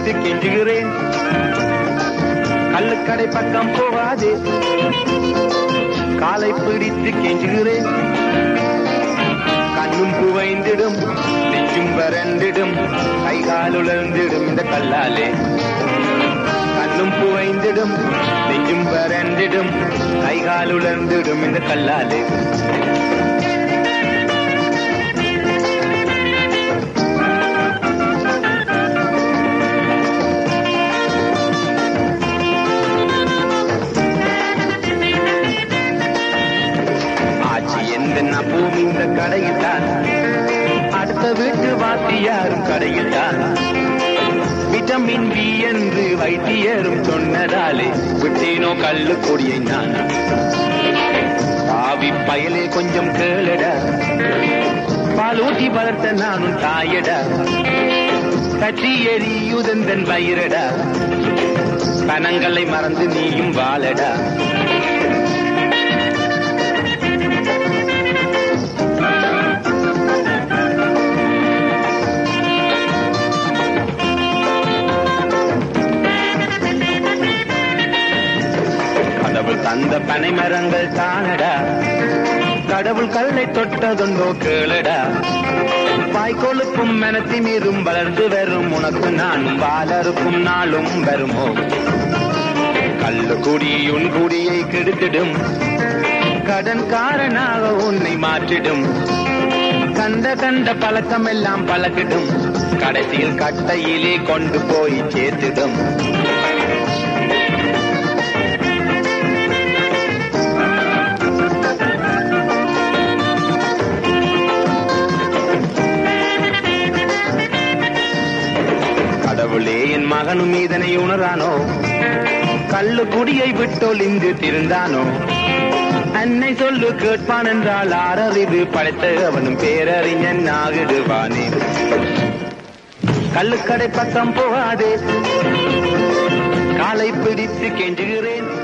பிடித்து கெஞ்சுகிறேன் கள்ளுக்கடை பக்கம் போகாதே காலை பிடித்து கெஞ்சுகிறேன் கண்ணும் புவைந்திடும் நெஞ்சும் வறண்டிடும் கை கால் உலர்ந்திடும் இந்த கல்லாலே கண்ணும் புவைந்திடும் நெஞ்சும் வறண்டிடும் கை கால் உலர்ந்திடும் இந்த கல்லாலே ஆட்சி எந்த பூமி இந்த கடையில் தான் அடுத்த வீட்டு வாத்தியாரும் கடையில் தான் விட்டமின் பி என்று வைத்தியரும் சொன்னதாலே விட்டேனோ கல்லு கொடியை நான் ஆவி பயலே கொஞ்சம் கேளடா பாலூட்டி வளர்த்த நானும் தாயடா கட்சி எரியுதந்தன் வயிறடா கனங்களை மறந்து நீயும் வாழடா கடவுள் தந்த பனை மரங்கள் தானடா கடவுள் கல்லை தொட்டதுண்டோ கேளடா வாய்க்கோலுக்கும் மனத்தி மீறும் வளர்ந்து வரும் உனக்கு நானும் வாழருக்கும் நாளும் வருமோ கல்லு குடி உன் குடியை கெடுத்திடும் கடன்காரனாக உன்னை மாற்றிடும் கண்ட கண்ட பழக்கம் எல்லாம் பழக்கிடும் கடைசியில் கட்டையிலே கொண்டு போய் சேர்த்திடும் கடவுளே என் மகனும் இதனை உணரானோ கள்ளு குடியை விட்டொழிந்து திருந்தானோ அன்னை சொல்லு கேட்பான் என்றால் ஆறறிவு படைத்த அவனும் பேரறிஞன் ஆகிடுவானே கள்ளுக்கடை பக்கம் போகாதே காலை பிடித்து கெஞ்சுகிறேன்